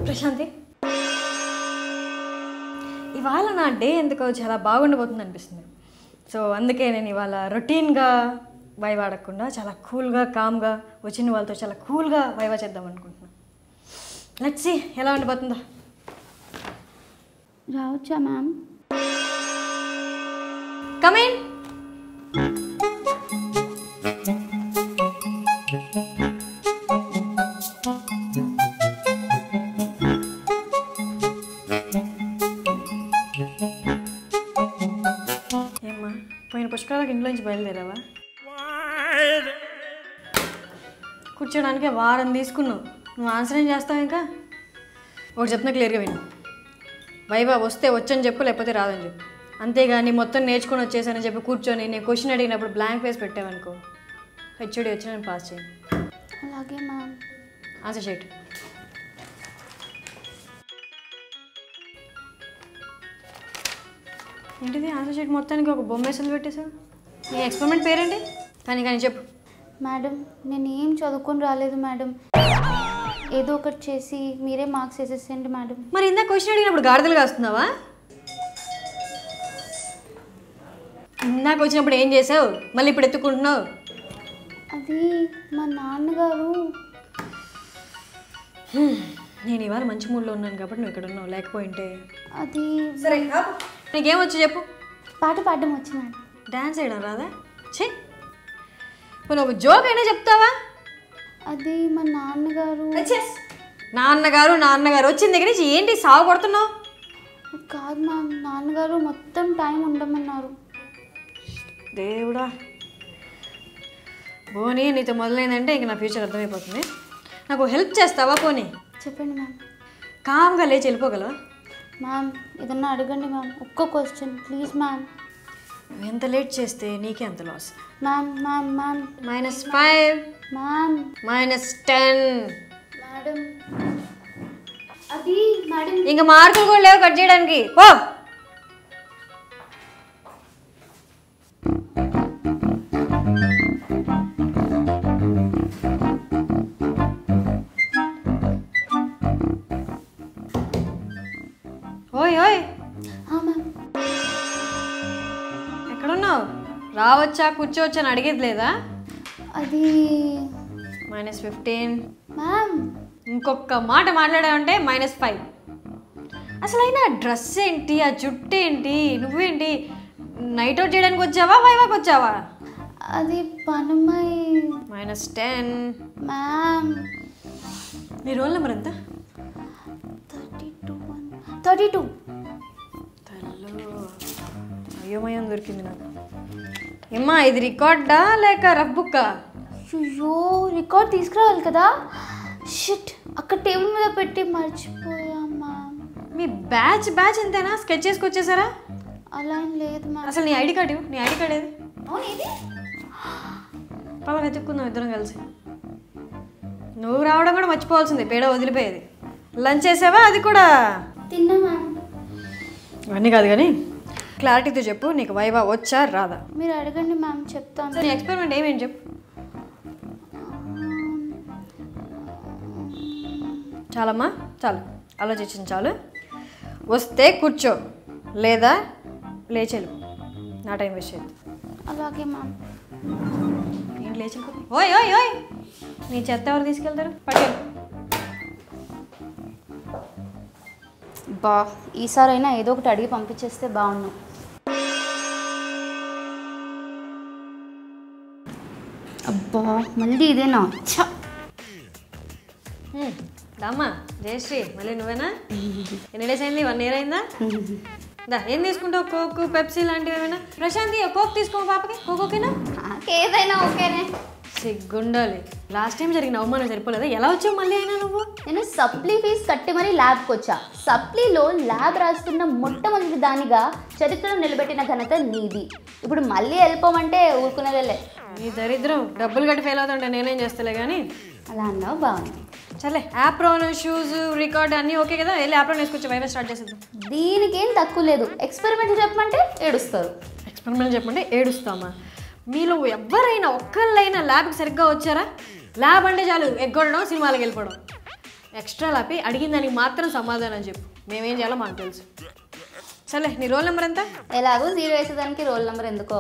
ప్రశాంతి ఇవాళ నా డే ఎందుకో చాలా బాగుండబోతుంది అనిపిస్తుంది సో అందుకే నేను ఇవాళ రొటీన్గా వైవ్ ఆడకుండా చాలా కూల్గా కామ్గా వచ్చిన వాళ్ళతో చాలా కూల్గా వైవా చేద్దాం అనుకుంటున్నాను లెట్స్ సి ఎలా ఉండబోతుందో రావచ్చా మ్యామ్ కమిన్ ఏమ్మా పోయిన పుష్కరాలకు ఇంట్లోంచి బయలుదేరావా కూర్చోడానికి వారం తీసుకున్నావు నువ్వు ఆన్సర్ ఏం చేస్తావు ఇంకా ఒకటి చెప్తున్నా క్లియర్గా విను వైవా వస్తే వచ్చని చెప్పు లేకపోతే రాదని చెప్పు అంతేగాని మొత్తం నేర్చుకొని వచ్చేసానని చెప్పి కూర్చొని నేను క్వశ్చన్ అడిగినప్పుడు బ్లాంక్ ఫేస్ పెట్టావనుకో హెచ్ఓడి వచ్చి నేను పాస్ చేయను అలాగే మ్యామ్ ఆన్సర్ షీట్ ఏంటిది ఆన్సర్ షీట్ మొత్తానికి ఒక బొమ్మ వేసులు పెట్టేశావు నీ ఎక్స్పెరిమెంట్ పేరేంటి కానీ కానీ చెప్పు మేడం నేను ఏం చదువుకొని రాలేదు మేడం ఏదో ఒకటి చేసి మీరే మార్క్స్ వేసేసేయండి మేడం మరి ఇందా క్వశ్చన్ అడిగినప్పుడు గాడిదలు కాస్తున్నావా ఇందాక వచ్చినప్పుడు ఏం చేసావు మళ్ళీ ఇప్పుడు ఎత్తుకుంటున్నావు అది మా నాన్నగారు నేను ఇవాళ మంచి మూడ్లో ఉన్నాను కాబట్టి నువ్వు ఇక్కడ ఉన్నావు లేకపోయింటే అది సరే నీకేం వచ్చు చెప్పు పాట పాడడం వచ్చి మేడం డాన్స్ వేయడం రాదా ఛే పోనీ ఒక జోక్ అయినా చెప్తావా అది మా నాన్నగారు నాన్నగారు నాన్నగారు వచ్చిన దగ్గర నుంచి ఏంటి సాగు కొడుతున్నావు కాదు మ్యామ్ నాన్నగారు మొత్తం టైం ఉండమన్నారు దేవుడా పోనీ నీతో మొదలైందంటే ఇంక నా ఫ్యూచర్ అర్థమైపోతుంది నాకు హెల్ప్ చేస్తావా పోనీ చెప్పండి మ్యామ్ కామ్గా లేచి వెళ్ళిపోగలవా మ్యామ్ ఏదన్నా అడగండి మ్యామ్ ఒక్క క్వశ్చన్ ప్లీజ్ మ్యామ్ నువ్వు ఎంత లేట్ చేస్తే నీకే అంత loss ma'am ma'am ma'am minus five ma'am minus ten madam అది మేడం ఇంకా మార్కులు కూడా లేవు కట్ చేయడానికి పో ఓయ్ ఓయ్ మ్యామ్ ఎక్కడున్నావు రావచ్చా కూర్చోవచ్చా అని అడిగేది లేదా అది మైనస్ ఫిఫ్టీన్ మ్యామ్ ఇంకొక మాట మాట్లాడావంటే మైనస్ ఫైవ్ అసలు అయినా డ్రెస్ ఏంటి ఆ జుట్టు ఏంటి నువ్వేంటి నైట్ అవుట్ చేయడానికి వచ్చావా వైవాకి వచ్చావా అది పనమ్మాయి మైనస్ టెన్ మ్యామ్ నీ రోల్ నెంబర్ ఎంత thirty two one thirty two తల్లు అయ్యోమయం దొరికింది నాకు ఏమ్మా ఇది రికార్డా లేక రఫ్ బుక్కా అయ్యో రికార్డ్ తీసుకురావాలి కదా షిట్ అక్కడ టేబుల్ మీద పెట్టి మర్చిపోయా మ్యామ్ మీ బ్యాచ్ బ్యాచ్ ఎంతేనా స్కెచ్ చేసుకొచ్చేసారా అలా ఏం లేదు మ్యామ్ అసలు నీ ఐడి కార్డు ఇవ్వు. నీ ఐడి కార్డ్ ఏది అవును ఇది పద వెతుక్కుందాం ఇద్దరం కలిసి నువ్వు రావడం కూడా మర్చిపోవాల్సింది పేడ వదిలిపోయేది లంచ్ చేసావా అది కూడా తిన్నా మ్యామ్ అన్నీ కాదు కానీ క్లారిటీతో చెప్పు నీకు వైవా వచ్చా రాదా మీరు అడగండి మ్యామ్ చెప్తాను నీ ఎక్స్పెరిమెంట్ ఏమేంటి చెప్పు చాలమ్మా చాలు ఆలోచించింది చాలు వస్తే కూర్చో లేదా లేచెలు నా టైం వేస్ట్ చేయద్దు అలాగే మ్యామ్ ఏంటి లేచి ఓయ్ ఓయ్ ఓయ్ నీ చెత్త ఎవరు తీసుకెళ్తారు పట్టుకెళ్ళు బా ఈసారైనా ఏదో ఒకటి అడిగి పంపించేస్తే బాగున్నాం అబ్బా మళ్ళీ ఇదేనా ఛ! హ్మ్, దామ్మా జయశ్రీ మళ్ళీ నువ్వేనా ఎన్ని డేస్ అయింది వన్ ఇయర్ అయిందా దా ఏం తీసుకుంటావు కోక్ పెప్సీ లాంటివి ఏమైనా ప్రశాంతి ఓ కోక్ తీసుకో పాపకి కోక్ ఓకేనా ఏదైనా ఓకేనే సిగ్గుండాలి లాస్ట్ టైం జరిగిన అవమానం సరిపోలేదా ఎలా వచ్చావు మళ్ళీ అయినా నువ్వు నేను సప్లీ ఫీజు కట్టి మరీ ల్యాబ్కి వచ్చా సప్లీలో ల్యాబ్ రాస్తున్న మొట్టమొదటి దానిగా చరిత్రను నిలబెట్టిన ఘనత నీది ఇప్పుడు మళ్ళీ వెళ్ళిపోమంటే ఊరుకునేదేలే నీ దరిద్రం డబ్బులు కట్టి ఫెయిల్ అవుతుంటే నేనేం చేస్తలే కానీ అలా అన్నావు బాగుంది సర్లే యాప్రోన్ షూస్ రికార్డ్ అన్నీ ఓకే కదా వెళ్ళి యాప్రోన్ వేసుకొచ్చి వైవే స్టార్ట్ చేసేద్దాం దీనికేం తక్కువ లేదు ఎక్స్పెరిమెంట్ చెప్పమంటే ఏడుస్తారు ఎక్స్పెరిమెంట్ చెప్పంటే ఏడుస్తామా మీలో ఎవరైనా ఒక్కళ్ళైనా ల్యాబ్కి సరిగ్గా వచ్చారా ల్యాబ్ అంటే చాలు ఎగ్గొడడం సినిమాలకు వెళ్ళిపోవడం ఎక్స్ట్రా లాపి అడిగిన దానికి మాత్రం సమాధానం చెప్పు మేమేం చేయాలో మాకు తెలుసు సరే నీ రోల్ నెంబర్ ఎంత ఎలాగో జీరో వేసేదానికి రోల్ నెంబర్ ఎందుకో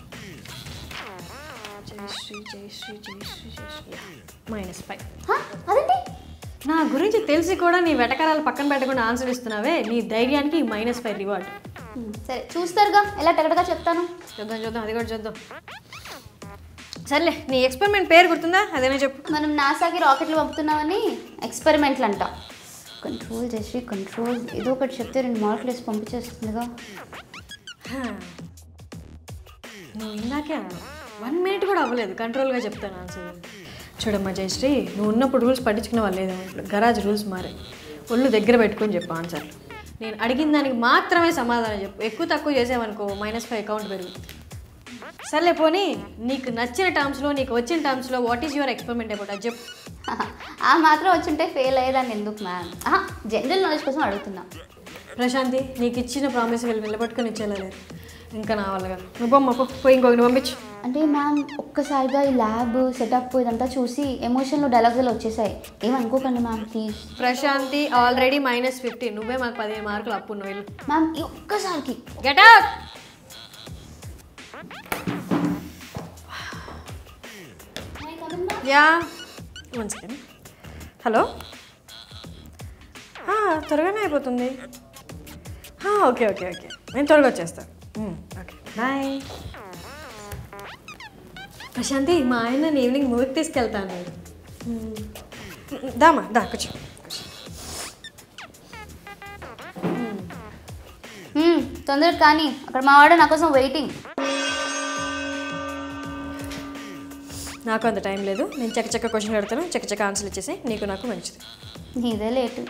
జయశ్రీ జయశ్రీ జయశ్రీ జయశ్రీ మైనస్ ఫైవ్ హ? అదేంటి నా గురించి తెలిసి కూడా నీ వెటకారాలు పక్కన పెట్టకుండా ఆన్సర్ ఇస్తున్నావే నీ ధైర్యానికి మైనస్ ఫైవ్ రివార్డ్ హ్మ్, సరే చూస్తారుగా ఎలా టగటగా చెప్తాను చూద్దాం చూద్దాం అది కూడా చూద్దాం సర్లే నీ ఎక్స్పెరిమెంట్ పేరు గుర్తుందా అదేనా చెప్పు మనం నాసాకి రాకెట్లు పంపుతున్నామని ఎక్స్పెరిమెంట్లు అంట కంట్రోల్ చేసి కంట్రోల్ ఏదో ఒకటి చెప్తే రెండు మార్కులు వేసి పంపించేస్తుందిగా హా. నువ్వు ఇందాకే వన్ మినిట్ కూడా అవ్వలేదు కంట్రోల్గా చెప్తాను ఆన్సర్ చూడమ్మా జయశ్రీ నువ్వు ఉన్నప్పుడు రూల్స్ పట్టించుకునే వాళ్ళు లేదేమో ఇప్పుడు గరాజ్ రూల్స్ మారే ఒళ్ళు దగ్గర పెట్టుకొని చెప్పు ఆన్సర్ నేను అడిగిన దానికి మాత్రమే సమాధానం చెప్పు ఎక్కువ తక్కువ చేసావనుకో మైనస్ ఫైవ్ అకౌంట్ పెరుగుతుంది సర్లే పోనీ నీకు నచ్చిన టర్మ్స్లో నీకు వచ్చిన టర్మ్స్లో what is your experiment about అది చెప్పు ఆ మాత్రం వచ్చుంటే ఫెయిల్ అయ్యేదాన్ని ఎందుకు మ్యామ్ జనరల్ నాలెడ్జ్ కోసం అడుగుతున్నా ప్రశాంతి నీకు ఇచ్చిన ప్రామిస్ వీళ్ళు నిలబట్టుకొని ఇచ్చేలా లేదు ఇంకా నా వల్లగా నువ్వు బొమ్మ పో పోయి ఇంకొకటి పంపించు అంటే మ్యామ్ ఒక్కసారిగా ఈ ల్యాబ్ సెటప్ ఇదంతా చూసి ఎమోషన్లో డైలాగ్స్ వచ్చేసాయి ఏమనుకోకండి ma'am please Prashanti already minus fifty నువ్వే మాకు పదిహేను మార్కులు అప్పు నువ్వు వెళ్ళు మ్యామ్ ఈ ఒక్కసారికి get out yeah one second hello త్వరగానే అయిపోతుంది ఓకే ఓకే ఓకే నేను త్వరగా వచ్చేస్తాను ఓకే బాయ్ ప్రశాంతి మా ఆయన నేను ఈవినింగ్ మూవీకి తీసుకెళ్తాను నేను Hmm. దామా దా కూర్చో మ్మ్, తొందరగా కానీ అక్కడ మా వాడు నా కోసం వెయిటింగ్ నాకు అంత టైం లేదు నేను చక్క చక్క క్వశ్చన్ పెడతాను చక్క చక్క ఆన్సర్లు ఇచ్చేసి నీకు నాకు మంచిది నీదే లేటు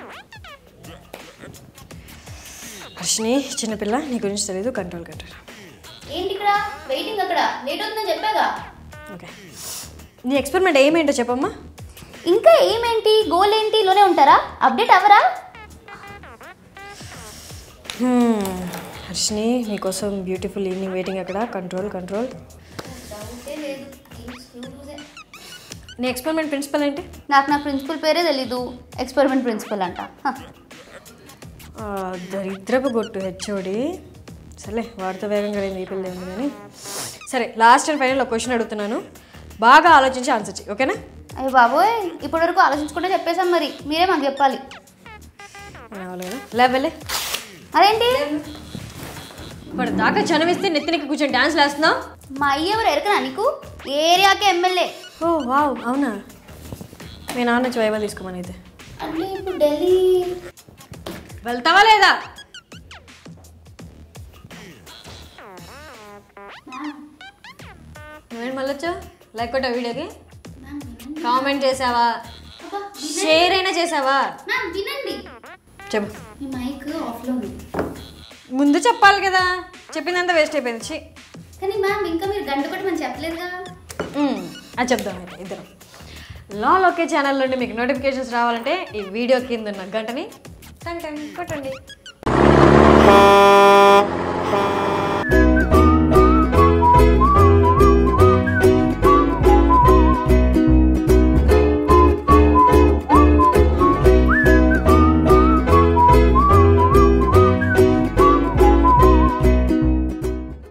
హర్షిని చిన్నపిల్ల నీ గురించి తెలియదు కంట్రోల్ కంట్రోల్ ఏంటి ఇక్కడ వెయిటింగ్ అక్కడ లేట్ అవుతుందని చెప్పాగా ఓకే నీ ఎక్స్పెరిమెంట్ ఏమేంటో చెప్పమ్మా ఇంకా ఏమేంటి గోల్ ఏంటి లోనే ఉంటారా అప్డేట్ అవ్వరా Hmm. హర్షిని నీకోసం బ్యూటిఫుల్ ఈవినింగ్ వెయిటింగ్ అక్కడ కంట్రోల్ కంట్రోల్ నీ ఎక్స్పెరిమెంట్ ప్రిన్సిపల్ ఏంటి నాకు నా ప్రిన్సిపల్ పేరే తెలీదు ఎక్స్పెరిమెంట్ ప్రిన్సిపల్ అంట హ. ఆ, దరిద్రపు కొట్టు హెచ్ఓడి సరే వాడితో వేగంగా నేను ఈ పిల్ల ఉంది కానీ సరే లాస్ట్ అండ్ ఫైనల్ ఒక క్వశ్చన్ అడుగుతున్నాను బాగా ఆలోచించి ఆన్సర్ చేయి ఓకేనా అయ్యో బాబోయ్ ఇప్పటి వరకు ఆలోచించుకుంటే చెప్పేశాం మరి మీరే మాకు చెప్పాలి రావాలి లేవలే అదేంటి ఇప్పుడు దాకా చనవిస్తే నెత్తినకి కూర్చొని డాన్స్ వేస్తున్నావు మా అయ్య ఎవరు ఎరకనా నీకు ఏ ఏరియాకి ఎమ్మెల్యే ఓ వావ్ అవునా మీ నాన్న నుంచి వైవా తీసుకోమని అయితే అంటే ఇప్పుడు ఢిల్లీ వెళ్తావా లేదా నువ్వేంటి మళ్ళీ వచ్చావు లైక్ కొట్టా వీడియోకి కామెంట్ చేసావా షేర్ అయినా చేసావా మ్యామ్ వినండి చెప్పు మీ మైక్ ఆఫ్లో ఉంది ముందు చెప్పాలి కదా చెప్పిందంతా వేస్ట్ అయిపోయింది ఛీ. కానీ మ్యామ్ ఇంకా మీరు గంట కొట్టి మనం చెప్పలేదుగా మ్మ్. అది చెప్దాం అయితే ఇద్దరం లా లోకే ఛానల్ నుండి మీకు నోటిఫికేషన్స్ రావాలంటే ఈ వీడియో కింద ఉన్న గంటని టంగ్ టంగ్ కొట్టండి